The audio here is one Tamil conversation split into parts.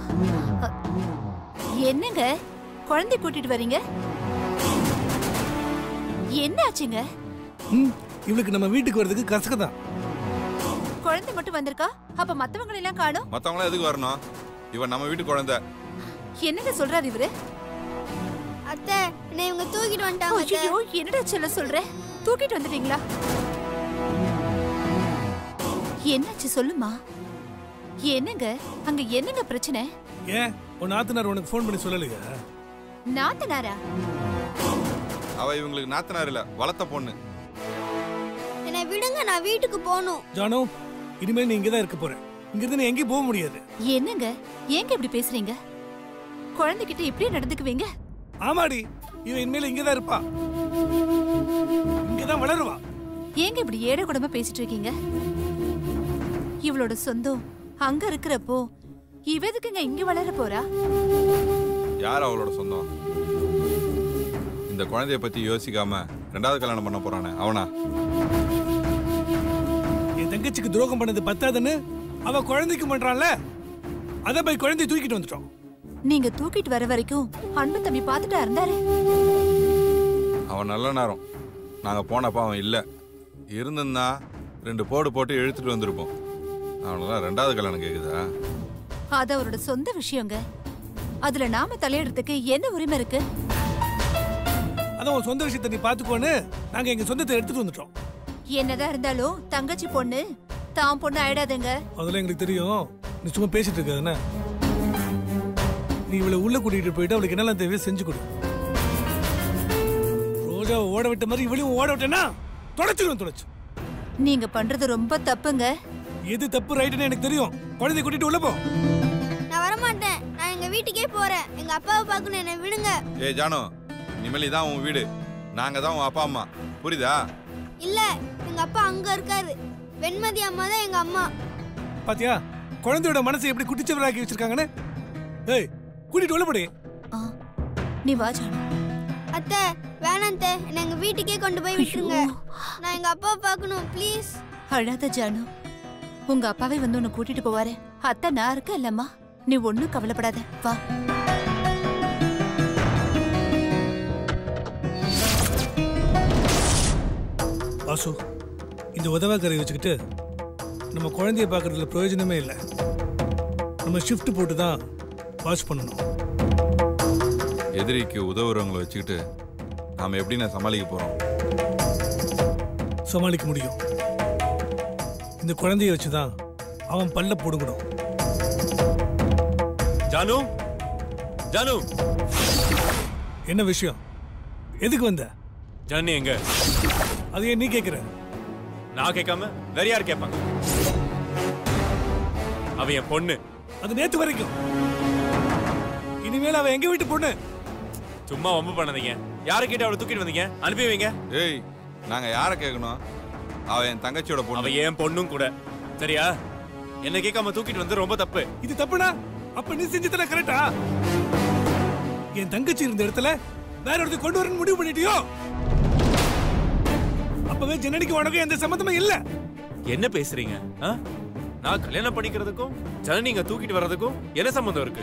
அ, என்னங்க குழந்தை கூட்டிட்டு வரீங்க என்ன ஆச்சுங்க ம் இவளுக்கு நம்ம வீட்டுக்கு வர்றதுக்கு கசக்கு தான் குழந்தை மட்டும் வந்திருக்கா அப்ப மத்தவங்களை எல்லாம் காணும் மத்தவங்களாம் எதுக்கு வரணும் இவன் நம்ம வீட்டு குழந்தை என்னங்க சொல்றாரு இவரு அத்தை என்னை இவங்க தூக்கிட்டு வந்துட்டாங்க அத்தை. ஐயோ என்னடா சொல்ல சொல்ற தூக்கிட்டு வந்துட்டீங்களா என்னாச்சு சொல்லுமா என்னங்க அங்க என்னங்க பிரச்சனை ஏன் உன் நாத்தனார் உனக்கு ஃபோன் பண்ணி சொல்லலையா நாத்தனாரா அவ இவங்களுக்கு நாத்தனார் இல்ல வளர்த்த பொண்ணு என்னை விடுங்க நான் வீட்டுக்கு போகணும் ஜானு இனிமேல் நீ இங்கே தான் இருக்க போற இங்கிருந்து நீ எங்கேயும் போக முடியாது என்னங்க ஏங்க இப்படி பேசுறீங்க குழந்தைகிட்ட இப்படியே நடந்துக்குவீங்க ஆமாடி இவன் இனிமேல் இங்கே தான் இருப்பா இங்கே தான் வளருவா ஏங்க இப்படி ஏட கூடமா பேசிட்டு இருக்கீங்க இவளோட சொந்தம் அங்க இருக்கிறப்போ இவ எதுக்குங்க இங்க வளர போறா யார் அவளோட சொந்தம் இந்த குழந்தைய பத்தி யோசிக்காம ரெண்டாவது கல்யாணம் பண்ண போறானே அவனா என் தங்கச்சிக்கு துரோகம் பண்ணது பத்தாதுன்னு அவ குழந்தைக்கு பண்றான்ல அத போய் குழந்தைய தூக்கிட்டு வந்துட்டோம் நீங்க தூக்கிட்டு வர வரைக்கும் அன்பு தம்பி பாத்துட்டா இருந்தாரு அவன் நல்ல நேரம் நாங்க போனப்ப அவன் இல்ல இருந்திருந்தா ரெண்டு போடு போட்டு இழுத்துட்டு வந்திருப்போம் அவனெல்லாம் ரெண்டாவது கல்யாணம் கேக்குதா அது அவரோட சொந்த விஷயங்க அதுல நாம தலையிடுறதுக்கு என்ன உரிமை இருக்கு அதான் உன் சொந்த விஷயத்தை நீ பாத்துக்கோன்னு நாங்க எங்க சொந்தத்தை எடுத்துட்டு வந்துட்டோம் என்னதான் இருந்தாலும் தங்கச்சி பொண்ணு தான் பொண்ணு ஆயிடாதுங்க அதெல்லாம் எங்களுக்கு தெரியும் நீ சும்மா பேசிட்டு இருக்காதுன்னு நீ இவளை உள்ள கூட்டிட்டு போயிட்டு அவளுக்கு என்னெல்லாம் தேவையோ செஞ்சு கொடு ரோஜாவை ஓட விட்ட மாதிரி இவளையும் ஓட விட்டேன்னா தொலைச்சிருவேன் தொலைச்சு நீங்க பண்றது ரொம்ப தப்புங்க எது தப்பு ரைட்டுன்னு எனக்கு தெரியும் குழந்தைய கூட்டிட்டு உள்ள போ நான் வரமாட்டேன் நான் எங்க வீட்டுக்கே போறேன் எங்க அப்பாவை பார்க்கணும் என்னை விடுங்க ஏய் ஜானு இனிமேல் இதான் உன் வீடு நாங்க தான் உன் அப்பா அம்மா புரியுதா இல்ல எங்க அப்பா அங்க இருக்காரு வெண்மதி அம்மா தான் எங்க அம்மா பாத்தியா குழந்தையோட மனசை எப்படி குட்டிச்சவராக்கி வச்சிருக்காங்கன்னு ஏய் கூட்டிட்டு உள்ள போடி ஆ, நீ வா ஜானு அத்தை வேணாம் அத்தை என்னை எங்க வீட்டுக்கே கொண்டு போய் விட்டுருங்க ஐயோ. நான் எங்க அப்பாவை பார்க்கணும் ப்ளீஸ் அழாத ஜானு உங்க அப்பாவே வந்து உன்னை கூட்டிட்டு போவாரு அத்தை நான் இருக்க இல்லம்மா நீ ஒண்ணும் கவலைப்படாத வா வாசு இந்த உதவாக்கரையை வச்சுக்கிட்டு நம்ம குழந்தைய பார்க்கறதுல பிரயோஜனமே இல்லை நம்ம ஷிஃப்ட் போட்டு தான் வாஷ் பண்ணணும் எதிரிக்கு உதவுறவங்களை வச்சுக்கிட்டு நாம எப்படி நான் சமாளிக்க போறோம் சமாளிக்க முடியும் இந்த குழந்தைய வச்சு தான் அவன் பல்ல போடுங்கணும் ஜானு ஜானு என்ன விஷயம் எதுக்கு வந்த ஜானு எங்க அது ஏன் நீ கேட்குற நான் கேட்காம வேற யார் கேட்பாங்க அவ என் பொண்ணு அது நேத்து வரைக்கும் இனிமேல் அவன் எங்க வீட்டு பொண்ணு சும்மா வம்பு பண்ணாதீங்க யாரை கேட்டு அவளை தூக்கிட்டு வந்தீங்க அனுப்பி வைங்க ஏய் நாங்க யாரை கேட்கணும் அவ என் தங்கச்சியோட அவ பொண்ணு என் பொண்ணும் கூட சரியா என்ன கேட்காம தூக்கிட்டு வந்து ரொம்ப தப்பு இது தப்புனா அப்ப நீ செஞ்சதுல கரெக்டா என் தங்கச்சி இருந்த இடத்துல வேற ஒருத்தர் கொண்டு வரணும்னு முடிவு பண்ணிட்டியோ அப்பவே ஜனனிக்கு உனக்கும் எந்த சம்மந்தமும் இல்ல என்ன பேசுறீங்க ஆ? நான் கல்யாணம் பண்ணிக்கிறதுக்கும் ஜனனிங்க தூக்கிட்டு வர்றதுக்கும் என்ன சம்பந்தம் இருக்கு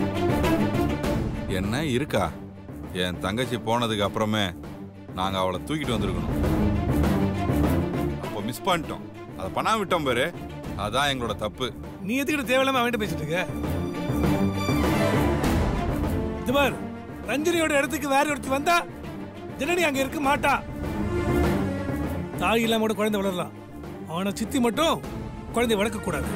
என்ன இருக்கா என் தங்கச்சி போனதுக்கு அப்புறமே நாங்க அவளை தூக்கிட்டு வந்திருக்கணும் அப்போ மிஸ் பண்ணிட்டோம் அதை பண்ணாம விட்டோம் பாரு அதான் எங்களோட தப்பு நீ எதுக்கிட்ட தேவையில்லாம அவன்கிட்ட பேசிட்டு இருக்க இது பார் ரஞ்சனியோட இடத்துக்கு வேற ஒருத்தி வந்தா ஜனனி அங்க இருக்க மாட்டா தாய் இல்லாம கூட குழந்தை வளரலாம் அவனை சித்தி மட்டும் குழந்தை வளர்க்க கூடாது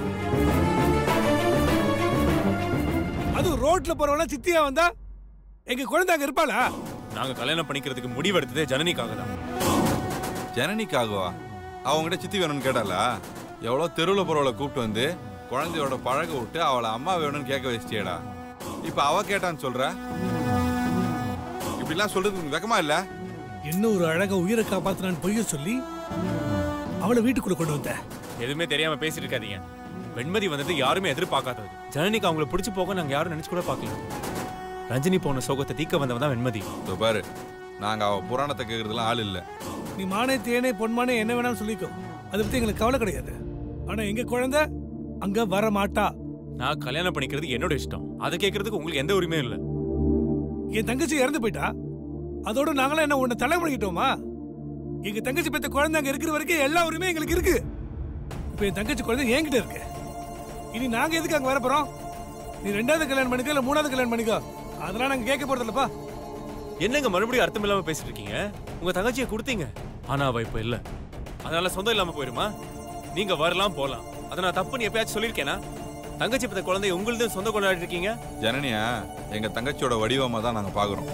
அது ரோட்ல போறவன சித்தியா வந்தா எங்க குழந்தை அங்க இருப்பாளா நாங்க கல்யாணம் பண்ணிக்கிறதுக்கு முடிவெடுத்ததே ஜனனிக்காக தான் ஜனனிக்காகவா அவங்ககிட்ட சித்தி வேணும்னு கேட்டாளா எவ்வளோ தெருவில் போறவளை கூப்பிட்டு வந்து குழந்தையோட பழக விட்டு அவளை அம்மா வேணும்னு கேட்க வச்சிட்டியடா இப்போ அவ கேட்டான்னு சொல்ற இப்படிலாம் சொல்றதுக்கு உனக்கு வெக்கமா இல்ல என்ன ஒரு அழகா உயிரை காப்பாத்தினான்னு பொய்ய சொல்லி அவளை வீட்டுக்குள்ள கொண்டு வந்த எதுவுமே தெரியாம பேசிட்டு இருக்காதீங்க வெண்மதி வந்தது யாருமே எதிர்பார்க்காதது ஜனனிக்கு அவங்கள பிடிச்சு போக நாங்க யாரும் நினைச்சு கூட பார்க்கல ரஞ்சினி போன சோகத்தை தீக்க வந்தவன் தான் வெண்மதி இதோ பாரு நாங்க அவ புராணத்தை கேட்கறதுலாம் ஆள் இல்ல நீ மானே தேனே பொன்மானே என்ன வேணாலும் சொல்லிக்கோ அதை பத்தி எங்களுக்கு கவலை கிடையாது ஆனா எங்க குழந்தை அங்க வர மாட்டா நான் கல்யாணம் பண்ணிக்கிறது என்னோட இஷ்டம் அதை கேட்கறதுக்கு உங்களுக்கு எந்த உரிமையும் இல்லை என் தங்கச்சி இறந்து போயிட்டா அதோட நாங்களாம் என்ன உன்னை தலைமுறைக்கிட்டோமா எங்க தங்கச்சி பெத்த குழந்தை அங்க இருக்கிற வரைக்கும் எல்லா உரிமையும் எங்களுக்கு இருக்கு இப்ப என் தங்கச்சி குழந்தை என்கிட்ட இருக்கு இனி நாங்க எதுக்கு அங்க வர போறோம் நீ ரெண்டாவது கல்யாணம் பண்ணிக்கோ இல்ல மூணாவது கல்யாணம் பண்ணிக்கோ அதெல்லாம் நாங்க கேட்க போறது இல்லப்பா என்னங்க மறுபடியும் அர்த்தம் இல்லாம பேசிட்டு இருக்கீங்க உங்க தங்கச்சியை கொடுத்தீங்க ஆனா அவ இப்ப இல்ல அதனால சொந்தம் இல்லாம போயிருமா நீங்க வரலாம் போலாம் அதை நான் தப்புன்னு எப்பயாச்சும் சொல்லியிருக்கேனா தங்கச்சி பத்த குழந்தைய உங்களுது சொந்த கொண்டாடி இருக்கீங்க ஜனனியா எங்க தங்கச்சியோட வடிவமா தான் நாங்க பாக்குறோம்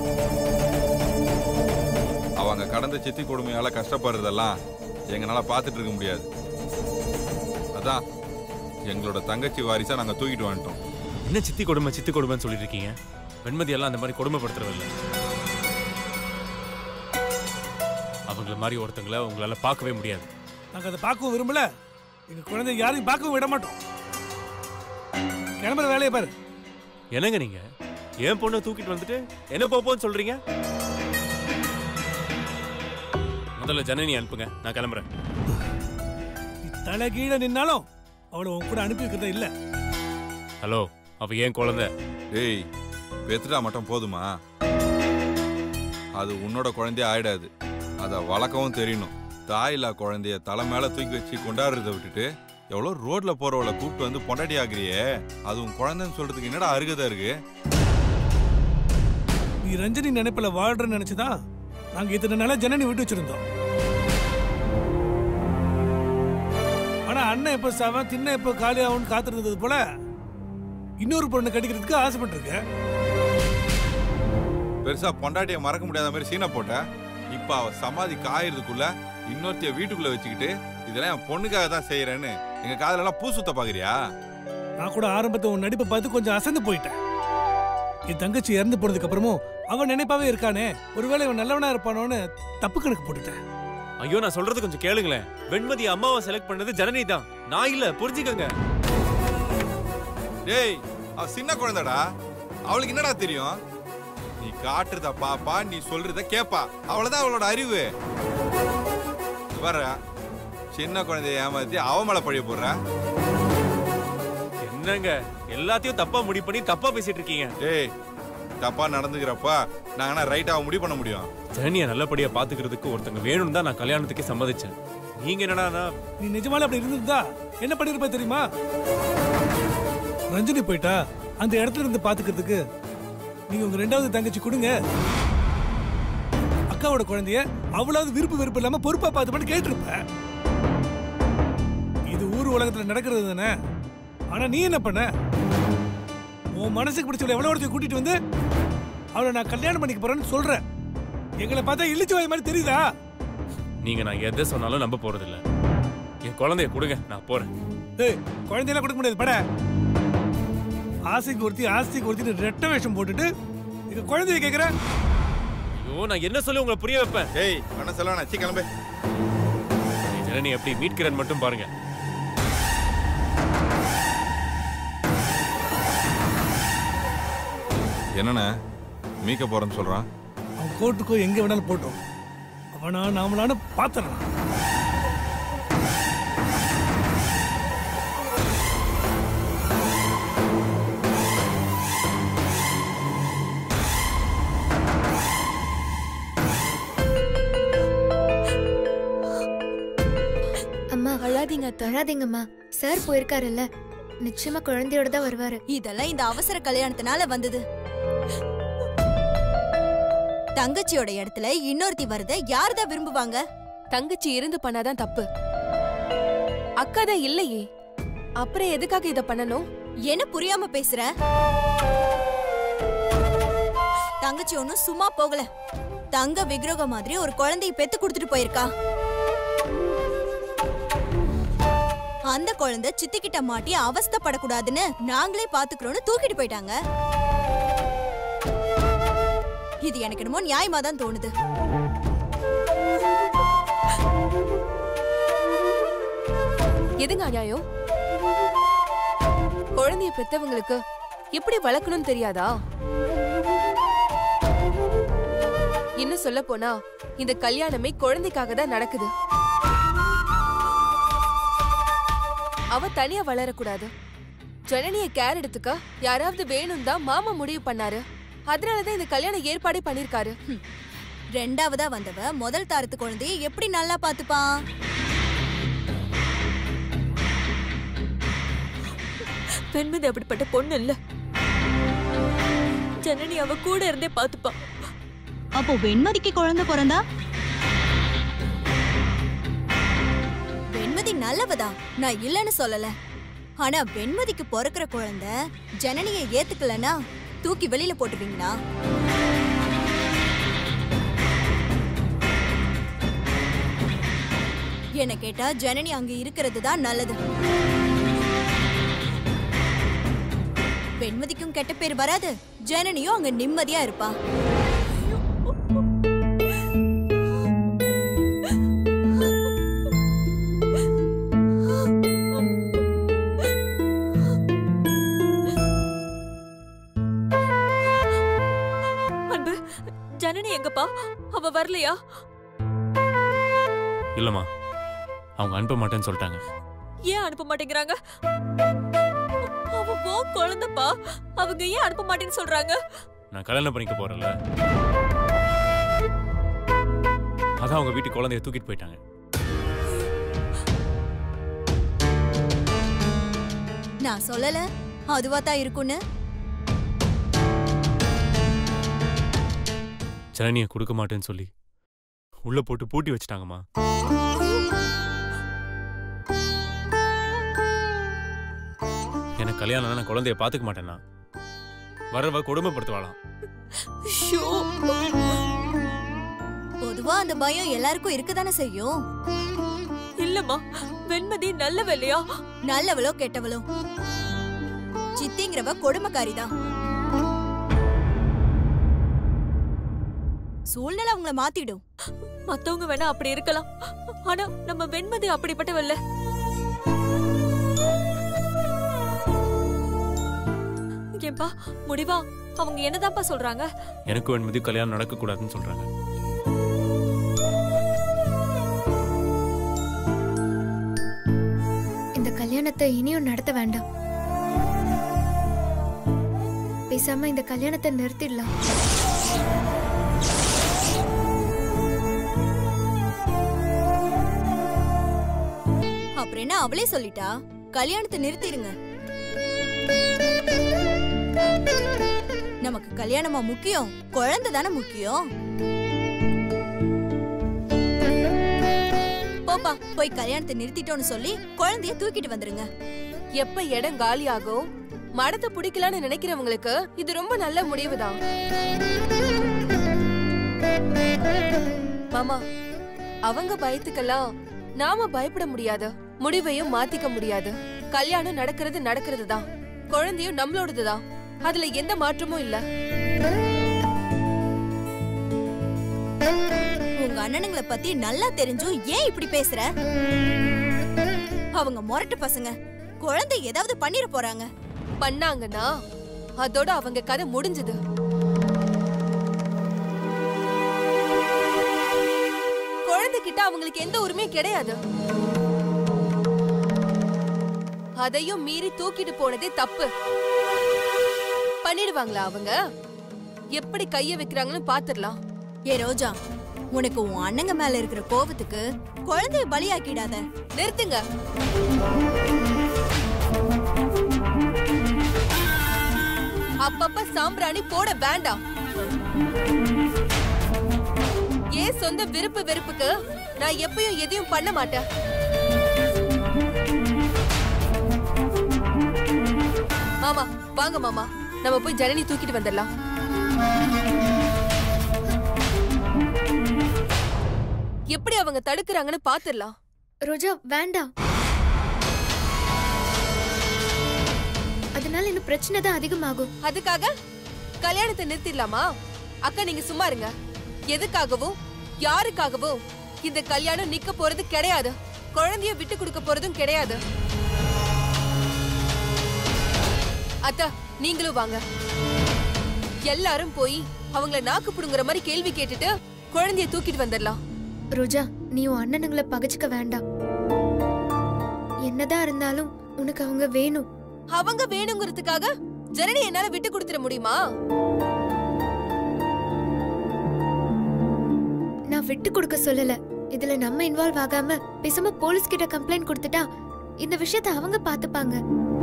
அவங்க கடந்த சித்தி கொடுமையால கஷ்டப்படுறதெல்லாம் எங்களால பார்த்துட்டு இருக்க முடியாது அதான் எங்களோட தங்கச்சி வாரிசா நாங்க தூக்கிட்டு வந்துட்டோம் என்ன சித்தி கொடுமை சித்தி கொடுமைன்னு சொல்லிட்டு இருக்கீங்க வெண்மதி எல்லாம் அந்த மாதிரி கொடுமைப்படுத்துறதில்ல அவங்கள மாதிரி ஒருத்தங்கள உங்களால பார்க்கவே முடியாது நாங்க அதை பார்க்கவும் விரும்பல எங்க குழந்தை யாரையும் பார்க்கவும் விட மாட்டோம் கிளம்புற வேலையை பாரு என்னங்க நீங்க என் பொண்ணை தூக்கிட்டு வந்துட்டு என்ன போப்போன்னு சொல்றீங்க முதல்ல ஜனனி அனுப்புங்க நான் கிளம்புறேன் நீ தலை கீழே நின்னாலும் அவளை உன் கூட அனுப்பி வைக்கிறதா இல்ல ஹலோ அவ ஏன் குழந்தை ஏய் பெத்துட்டா மட்டும் போதுமா அது உன்னோட குழந்தைய ஆயிடாது அதை வளர்க்கவும் தெரியணும் தாயில்லா குழந்தைய தலை மேல தூக்கி வச்சு கொண்டாடுறத விட்டுட்டு எவ்வளோ ரோட்ல போறவளை கூப்பிட்டு வந்து பொண்டாட்டி ஆகுறியே அது உன் குழந்தைன்னு சொல்றதுக்கு என்னடா அருகதா இருக்கு நீ ரஞ்சனி நினைப்புல வாழ்றன்னு நினைச்சுதான் நாங்க இத்தனை நாளா ஜனனி விட்டு வச்சிருந்தோம் ஆனா அண்ணன் எப்ப சாவன் தின்ன எப்ப காலி ஆகும்னு காத்திருந்தது போல இன்னொரு பொண்ணை கட்டிக்கிறதுக்கு ஆசைப்பட்டிருக்க பெருசா பொண்டாட்டிய மறக்க முடியாத மாதிரி சீனை போட்ட இப்ப அவ சமாதி காயறதுக்குள்ள இன்னொருத்தைய வீட்டுக்குள்ள வச்சுக்கிட்டு இதெல்லாம் என் பொண்ணுக்காக தான் செய்யறேன்னு எங்க காதுல எல்லாம் பூ சுத்த பாக்குறியா நான் கூட ஆரம்பத்தை உன் நடிப்பை பார்த்து கொஞ்சம் அசந்து போயிட்டேன் என் தங்கச்சி இறந்து போனதுக்கு அப்புறமும் அவன் நினைப்பாவே இருக்கானே ஒருவேளை இவன் நல்லவனா இருப்பானோன்னு தப்பு கணக்கு போட்டுட்டேன் ஐயோ நான் சொல்றது கொஞ்சம் கேளுங்களேன் வெண்மதி அம்மாவை செலக்ட் பண்ணது ஜனனி தான் நான் இல்ல புரிஞ்சுக்கங்க டேய் அவ சின்ன குழந்தைடா அவளுக்கு என்னடா தெரியும் நீ காட்டுறத பாப்பா நீ சொல்றத கேப்பா அவ்வளவுதான் அவளோட அறிவு வர சின்ன குழந்தைய ஏமாத்தி அவ மேல பழிய போடுற என்னங்க எல்லாத்தையும் தப்பா முடிவு பண்ணி தப்பா பேசிட்டு இருக்கீங்க டேய் தப்பா நடந்துக்கிறப்ப நாங்க ரைட்டா முடிவு பண்ண முடியும் ஜனனியை நல்லபடியா பாத்துக்கிறதுக்கு ஒருத்தங்க வேணும்னு தான் நான் கல்யாணத்துக்கே சம்மதிச்சேன் நீங்க என்னடா நீ நிஜமாலே அப்படி இருந்திருந்தா என்ன பண்ணிருப்ப தெரியுமா ரஞ்சினி போயிட்டா அந்த இடத்துல இருந்து பாத்துக்கிறதுக்கு நீங்க உங்க ரெண்டாவது தங்கச்சி கொடுங்க அக்காவோட குழந்தைய அவளாவது விருப்பு வெறுப்பு இல்லாம பொறுப்பா பார்த்து கேட்டிருப்ப இது ஊர் உலகத்துல நடக்கிறது தானே ஆனா நீ என்ன பண்ண உன் மனசுக்கு பிடிச்சவளை எவ்வளவு ஒருத்தையும் கூட்டிட்டு வந்து அவளை நான் கல்யாணம் பண்ணிக்க போறேன்னு சொல்றேன் எங்களை பார்த்தா இழிச்சு வாய் மாதிரி தெரியுதா நீங்க நான் எதை சொன்னாலும் நம்ப போறது இல்ல என் குழந்தைய கொடுங்க நான் போறேன் ஏய் குழந்தையெல்லாம் கொடுக்க முடியாது பட ஆசைக்கு ஒருத்தி ஆஸ்திக்கு ஒருத்தி ரெட்ட வேஷம் போட்டுட்டு எங்க குழந்தைய கேக்குற ஐயோ நான் என்ன சொல்லி உங்களை புரிய வைப்பேன் டேய் பண்ண செலவா சி கிளம்பு நீ ஜனனி எப்படி மீட்கிறேன்னு மட்டும் பாருங்க என்னண்ணே மீக்க போறேன்னு சொல்றான் அவன் கோர்ட்டுக்கோ எங்க வேணாலும் போட்டோம் அவனா நாமளான்னு பாத்துறான் அம்மா அழாதீங்க அழாதீங்கம்மா சார் போயிருக்காருல்ல நிச்சயமா குழந்தையோட தான் வருவாரு இதெல்லாம் இந்த அவசர கல்யாணத்தினால வந்தது தங்கச்சியோட இடத்துல இன்னொருத்தி வருத யாருதான் விரும்புவாங்க தங்கச்சி இருந்து பண்ணாதான் தப்பு அக்கா தான் இல்லையே அப்புறம் எதுக்காக இத பண்ணணும் என்ன புரியாம பேசுற தங்கச்சி ஒன்னும் சும்மா போகல தங்க விக்கிரகம் மாதிரி ஒரு குழந்தையை பெத்து கொடுத்துட்டு போயிருக்கா அந்த குழந்தை சித்திக்கிட்ட மாட்டி அவஸ்தைப்படக்கூடாதுன்னு நாங்களே பாத்துக்கிறோம்னு தூக்கிட்டு போயிட்டாங்க இது எனக்கு என்னமோ நியாயமா தான் தோணுது எதுங்க நியாயம் குழந்தைய பெத்தவங்களுக்கு எப்படி வளர்க்கணும்னு தெரியாதா இன்னும் சொல்ல போனா இந்த கல்யாணமே குழந்தைக்காக தான் நடக்குது அவ தனியா வளரக்கூடாது ஜனனிய கேர் எடுத்துக்க யாராவது வேணும் தான் மாமா முடிவு பண்ணாரு அதனாலதான் இந்த கல்யாண ஏற்பாடே பண்ணிருக்காரு ரெண்டாவதா வந்தவ முதல் தாரத்து குழந்தைய எப்படி நல்லா பாத்துப்பான் வெண்மதி அப்படிப்பட்ட பொண்ணு இல்ல ஜனனி அவ கூட இருந்தே பாத்துப்பா அப்போ வெண்மதிக்கு குழந்தை பிறந்தா வெண்மதி நல்லவதா நான் இல்லைன்னு சொல்லல ஆனா வெண்மதிக்கு பிறக்கிற குழந்தை ஜனனியை ஏத்துக்கலனா தூக்கி வெளியில போட்டுருவீங்களா என்ன கேட்டா ஜனனி அங்க இருக்கிறது தான் நல்லது வெண்மதிக்கும் கெட்ட பேர் வராது ஜனனியும் அங்க நிம்மதியா இருப்பா அன்பு ஜனனி எங்கப்பா அவ வரலையா இல்லம்மா அவங்க அனுப்ப மாட்டேன்னு சொல்லிட்டாங்க ஏன் அனுப்ப மாட்டேங்கிறாங்க அவ போ குழந்தைப்பா அவங்க ஏன் அனுப்ப மாட்டேன்னு சொல்றாங்க நான் கல்யாணம் பண்ணிக்க போறேன்ல அதான் அவங்க வீட்டு குழந்தைய தூக்கிட்டு போயிட்டாங்க நான் சொல்லல அதுவா தான் இருக்கும்னு ஜனனியை கொடுக்க மாட்டேன்னு சொல்லி உள்ள போட்டு பூட்டி வச்சிட்டாங்கம்மா எனக்கு கல்யாணம் நான் குழந்தைய பாத்துக்க மாட்டேன்னா வரவ கொடுமைப்படுத்துவாளாம் ஷோ பொதுவா அந்த பயம் எல்லாருக்கும் இருக்கதானே செய்யும் இல்லம்மா வெண்மதி நல்லவ இல்லையா நல்லவளோ கெட்டவளோ சித்திங்கிறவ கொடுமைக்காரி தான் சூழ்நிலை அவங்கள மாத்திடும் மத்தவங்க வேணா அப்படி இருக்கலாம் ஆனா நம்ம வெண்மதி அப்படிப்பட்டவல்ல ஏன்பா முடிவா அவங்க என்னதான்ப்பா சொல்றாங்க எனக்கு வெண்மதி கல்யாணம் நடக்க கூடாதுன்னு சொல்றாங்க இந்த கல்யாணத்தை இனியும் நடத்த வேண்டாம் பேசாம இந்த கல்யாணத்தை நிறுத்திடலாம் அப்புறம் என்ன அவளே சொல்லிட்டா கல்யாணத்தை நிறுத்திடுங்க நமக்கு கல்யாணமா முக்கியம் குழந்தை தானே முக்கியம் போப்பா போய் கல்யாணத்தை நிறுத்திட்டோம்னு சொல்லி குழந்தைய தூக்கிட்டு வந்துருங்க எப்ப இடம் காலியாகும் மடத்தை பிடிக்கலான்னு நினைக்கிறவங்களுக்கு இது ரொம்ப நல்ல முடிவுதான் மாமா அவங்க பயத்துக்கெல்லாம் நாம பயப்பட முடியாது முடிவையும் மாத்திக்க முடியாது கல்யாணம் நடக்கிறது நடக்கிறது தான் குழந்தையும் நம்மளோடது தான் அதுல எந்த மாற்றமும் இல்ல உங்க அண்ணனுங்களை பத்தி நல்லா தெரிஞ்சும் ஏன் இப்படி பேசுற அவங்க முரட்டு பசங்க குழந்தை ஏதாவது பண்ணிர போறாங்க பண்ணாங்கன்னா அதோட அவங்க கதை முடிஞ்சது குழந்தைகிட்ட அவங்களுக்கு எந்த உரிமையும் கிடையாது அதையும் மீறி தூக்கிட்டு போனதே தப்பு பண்ணிடுவாங்களா அவங்க எப்படி கைய வைக்கிறாங்கன்னு பாத்துடலாம் ஏ ரோஜா உனக்கு உன் அண்ணங்க மேல இருக்கிற கோபத்துக்கு குழந்தைய பலியாக்கிடாத நிறுத்துங்க அப்பப்ப சாம்பிராணி போட வேண்டாம் ஏன் சொந்த விருப்பு வெறுப்புக்கு நான் எப்பயும் எதையும் பண்ண மாட்டேன் மாமா வாங்க மாமா நம்ம போய் ஜனனி தூக்கிட்டு வந்துடலாம் எப்படி அவங்க தடுக்கிறாங்கன்னு பாத்துடலாம் ரோஜா வேண்டாம் அதனால இன்னும் பிரச்சனை தான் அதிகமாகும் அதுக்காக கல்யாணத்தை நிறுத்திடலாமா அக்கா நீங்க சும்மா இருங்க எதுக்காகவும் யாருக்காகவும் இந்த கல்யாணம் நிக்க போறது கிடையாது குழந்தைய விட்டு கொடுக்க போறதும் கிடையாது அத்தா நீங்களும் வாங்க எல்லாரும் போய் அவங்கள நாக்கு புடுங்குற மாதிரி கேள்வி கேட்டுட்டு குழந்தைய தூக்கிட்டு வந்துடலாம் ரோஜா நீ உன் அண்ணனுங்களை பகைச்சுக்க வேண்டாம் என்னதான் இருந்தாலும் உனக்கு அவங்க வேணும் அவங்க வேணுங்கிறதுக்காக ஜனனி என்னால விட்டு கொடுத்துட முடியுமா நான் விட்டு கொடுக்க சொல்லல இதுல நம்ம இன்வால்வ் ஆகாம பேசாம போலீஸ் கிட்ட கம்ப்ளைண்ட் கொடுத்துட்டா இந்த விஷயத்த அவங்க பாத்துப்பாங்க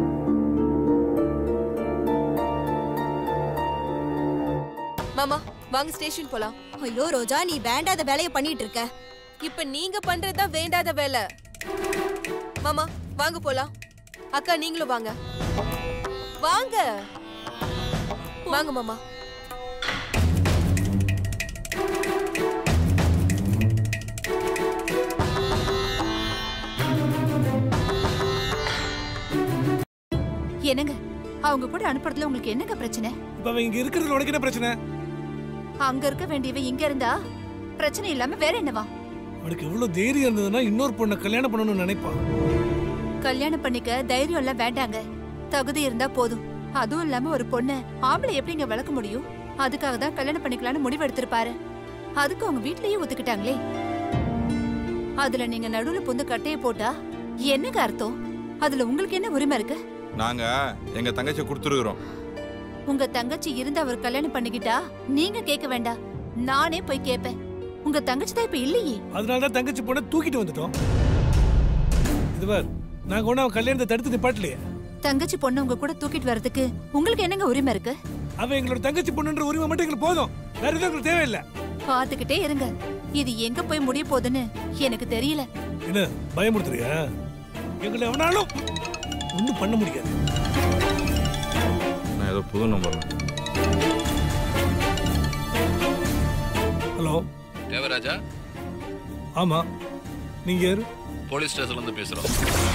மாமா வாங்க ஸ்டேஷன் போலாம் ஐயோ ரோஜா நீ வேண்டாத வேலையை பண்ணிட்டு இருக்க இப்ப நீங்க பண்றதுதான் வேண்டாத வேலை மாமா வாங்க போலாம் அக்கா நீங்களும் வாங்க வாங்க வாங்க மாமா என்னங்க அவங்க கூட அனுப்புறதுல உங்களுக்கு என்னங்க பிரச்சனை இப்ப அவன் இங்க இருக்கிறதுல உனக்கு என்ன பிரச்சனை அங்க இருக்க வேண்டியவ இங்க இருந்தா பிரச்சனை இல்லாம வேற என்னவா அவனுக்கு எவ்வளவு தைரியம் இருந்ததுன்னா இன்னொரு பொண்ணை கல்யாணம் பண்ணணும்னு நினைப்பான் கல்யாணம் பண்ணிக்க தைரியம் எல்லாம் வேண்டாங்க தகுதி இருந்தா போதும் அதுவும் இல்லாம ஒரு பொண்ண ஆம்பளை எப்படிங்க வளர்க்க முடியும் அதுக்காக தான் கல்யாணம் பண்ணிக்கலாம்னு முடிவு எடுத்திருப்பாரு அதுக்கு அவங்க வீட்லயே ஒத்துக்கிட்டாங்களே அதுல நீங்க நடுவுல புந்து கட்டைய போட்டா என்னங்க அர்த்தம் அதுல உங்களுக்கு என்ன உரிமை இருக்கு நாங்க எங்க தங்கச்சியை கொடுத்துருக்குறோம் உங்க தங்கச்சி இருந்து அவர் கல்யாணம் பண்ணிக்கிட்டா நீங்க கேட்க வேண்டாம் நானே போய் கேட்பேன் உங்க தங்கச்சி தான் இப்ப இல்லையே அதனால தான் தங்கச்சி பொண்ணை தூக்கிட்டு வந்துட்டோம் இதுவர் நாங்க ஒன்னும் அவன் கல்யாணத்தை தடுத்து நிப்பாட்டலையே தங்கச்சி பொண்ணு உங்க கூட தூக்கிட்டு வர்றதுக்கு உங்களுக்கு என்னங்க உரிமை இருக்கு அவன் எங்களோட தங்கச்சி பொண்ணுன்ற உரிமை மட்டும் எங்களுக்கு போதும் வேற எதுவும் எங்களுக்கு தேவையில்லை பாத்துக்கிட்டே இருங்க இது எங்க போய் முடிய போகுதுன்னு எனக்கு தெரியல என்ன பயமுறுத்துறியா எங்களை எவனாலும் ஒன்றும் பண்ண முடியாது நான் ஏதோ புது நம்பர் ஹலோ தேவராஜா ஆமா நீங்க யாரு போலீஸ் ஸ்டேஷன்ல இருந்து பேசுறோம்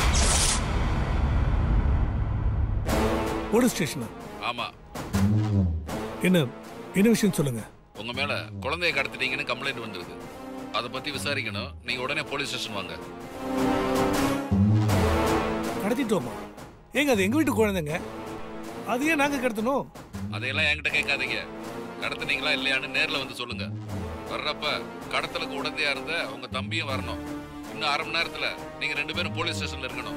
போலீஸ் ஸ்டேஷனா ஆமா என்ன என்ன விஷயம் சொல்லுங்க உங்க மேல குழந்தைய கடத்திட்டீங்கன்னு கம்ப்ளைண்ட் வந்திருக்கு அதை பத்தி விசாரிக்கணும் நீங்க உடனே போலீஸ் ஸ்டேஷன் வாங்க கடத்திட்டோமா ஏங்க அது எங்க வீட்டு குழந்தைங்க அது ஏன் நாங்க கடத்தணும் அதையெல்லாம் என்கிட்ட கேட்காதீங்க கடத்துனீங்களா இல்லையான்னு நேர்ல வந்து சொல்லுங்க வர்றப்ப கடத்தலுக்கு உடந்தையா இருந்த உங்க தம்பியும் வரணும் இன்னும் அரை மணி நேரத்துல நீங்க ரெண்டு பேரும் போலீஸ் ஸ்டேஷன்ல இருக்கணும்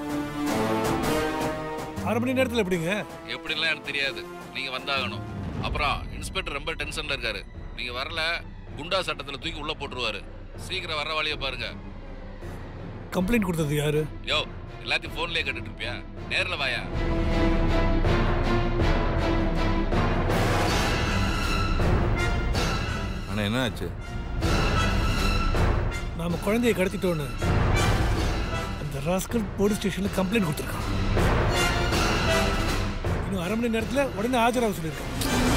அரை மணி நேரத்துல எப்படிங்க எப்படிலாம் எனக்கு தெரியாது நீங்க வந்தாகணும் அப்புறம் இன்ஸ்பெக்டர் ரொம்ப டென்ஷன்ல இருக்காரு நீங்க வரல குண்டா சட்டத்துல தூக்கி உள்ள போட்டுருவாரு சீக்கிரம் வர்ற வழியை பாருங்க கம்ப்ளைண்ட் கொடுத்தது யாரு யோ எல்லாத்தையும் போன்லயே கேட்டுட்டு இருப்பியா நேர்ல வாயா ஆனா என்ன ஆச்சு நாம குழந்தைய கடத்திட்டோன்னு அந்த ராஸ்கல் போலீஸ் ஸ்டேஷன்ல கம்ப்ளைண்ட் கொடுத்துருக்கான் இன்னும் அரை மணி நேரத்துல உடனே ஆஜராக சொல்லியிருக்கான்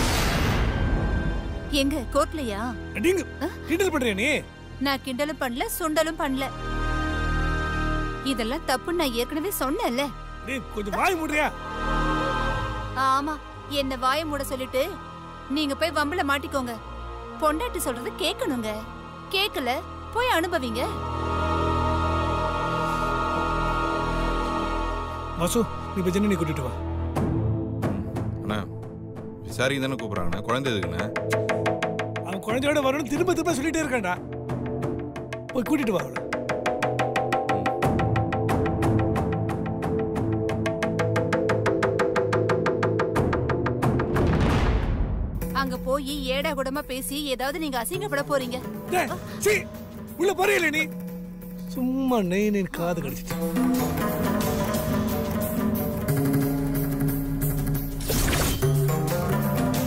எங்க கோர்ட்லயா அடிங்க கிண்டல் பண்றியா நீ நான் கிண்டலும் பண்ணல சுண்டலும் பண்ணல இதெல்லாம் தப்புன்னு நான் ஏற்கனவே சொன்னேன்ல டேய் கொஞ்சம் வாய் மூடுறியா ஆமா என்ன வாய மூட சொல்லிட்டு நீங்க போய் வம்புல மாட்டிக்கோங்க பொண்டாட்டி சொல்றது கேட்கணுங்க கேக்கல போய் அனுபவிங்க வாசு நீ இப்ப ஜெனி கூட்டிட்டு வா அண்ணா விசாரிக்க தானே கூப்பிட்றாங்கண்ணா குழந்தை எதுக்குண்ணே அவன் குழந்தையோட வரணும் திரும்ப திரும்ப சொல்லிட்டே இருக்கான்டா போய் கூட்டிட்டு வா அவளை அங்க போய் ஏடா கூடமா பேசி ஏதாவது நீங்க அசிங்கப்பட போறீங்க டேய், சீ, உள்ள போறீல நீ சும்மா நெய் நெய் காது கடிச்சிட்டு